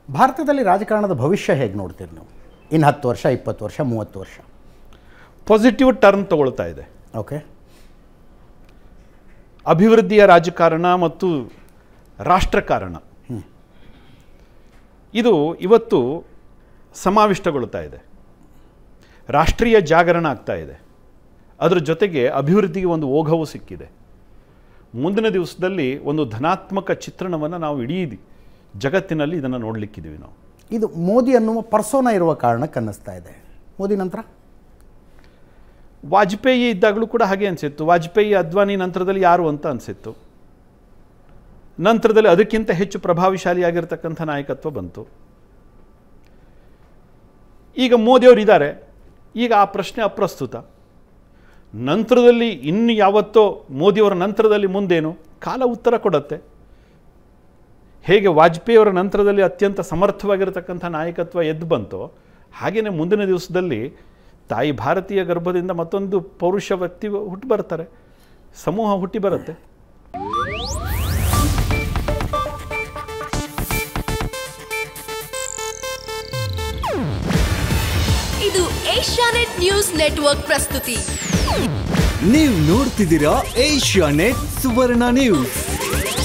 ಭಾರತದಲ್ಲಿ ರಾಜಕಾರಣದ ಭವಿಷ್ಯ ಹೇಗೆ ನೋಡ್ತೀರಿ ನೀವು ಇನ್ನು ಹತ್ತು ವರ್ಷ ಇಪ್ಪತ್ತು ವರ್ಷ ಮೂವತ್ತು ವರ್ಷ ಪಾಸಿಟಿವ್ ಟರ್ನ್ ತಗೊಳ್ತಾ ಇದೆ ಓಕೆ ಅಭಿವೃದ್ಧಿಯ ರಾಜಕಾರಣ ಮತ್ತು ರಾಷ್ಟ್ರಕಾರಣ ಇದು ಇವತ್ತು ಸಮಾವಿಷ್ಟಗೊಳ್ತಾ ಇದೆ ರಾಷ್ಟ್ರೀಯ ಜಾಗರಣ ಆಗ್ತಾ ಇದೆ ಅದರ ಜೊತೆಗೆ ಅಭಿವೃದ್ಧಿಗೆ ಒಂದು ಓಘವು ಸಿಕ್ಕಿದೆ ಮುಂದಿನ ದಿವಸದಲ್ಲಿ ಒಂದು ಧನಾತ್ಮಕ ಚಿತ್ರಣವನ್ನು ನಾವು ಇಡೀ ಜಗತ್ತಿನಲ್ಲಿ ಇದನ್ನು ನೋಡಲಿಕ್ಕಿದ್ದೀವಿ ನಾವು ಇದು ಮೋದಿ ಅನ್ನುವ ಪರ್ಸೋನ ಇರುವ ಕಾರಣಕ್ಕೆ ಅನ್ನಿಸ್ತಾ ಇದೆ ಮೋದಿ ನಂತರ ವಾಜಪೇಯಿ ಇದ್ದಾಗಲೂ ಕೂಡ ಹಾಗೆ ಅನಿಸಿತ್ತು ವಾಜಪೇಯಿ ಅದ್ವಾನಿ ನಂತರದಲ್ಲಿ ಯಾರು ಅಂತ ಅನಿಸಿತ್ತು ನಂತರದಲ್ಲಿ ಅದಕ್ಕಿಂತ ಹೆಚ್ಚು ಪ್ರಭಾವಶಾಲಿಯಾಗಿರ್ತಕ್ಕಂಥ ನಾಯಕತ್ವ ಬಂತು ಈಗ ಮೋದಿಯವರು ಇದ್ದಾರೆ ಈಗ ಆ ಪ್ರಶ್ನೆ ಅಪ್ರಸ್ತುತ ನಂತರದಲ್ಲಿ ಇನ್ನು ಯಾವತ್ತೋ ಮೋದಿಯವರ ನಂತರದಲ್ಲಿ ಮುಂದೇನು ಕಾಲ ಉತ್ತರ ಕೊಡುತ್ತೆ ಹೇಗೆ ವಾಜಪೇಯಿಯವರ ನಂತರದಲ್ಲಿ ಅತ್ಯಂತ ಸಮರ್ಥವಾಗಿರತಕ್ಕಂಥ ನಾಯಕತ್ವ ಎದ್ದು ಬಂತೋ ಹಾಗೆಯೇ ಮುಂದಿನ ದಿವಸದಲ್ಲಿ ತಾಯಿ ಭಾರತೀಯ ಗರ್ಭದಿಂದ ಮತ್ತೊಂದು ಪೌರುಷ ವ್ಯಕ್ತಿ ಹುಟ್ಟು ಬರ್ತಾರೆ ಸಮೂಹ ಹುಟ್ಟಿ ಬರುತ್ತೆ ಇದು ಏಷ್ಯಾನೆಟ್ ನ್ಯೂಸ್ ನೆಟ್ವರ್ಕ್ ಪ್ರಸ್ತುತಿ ನೀವು ನೋಡ್ತಿದ್ದೀರಾ ಏಷ್ಯಾ ನೆಟ್ ಸುವರ್ಣ ನ್ಯೂಸ್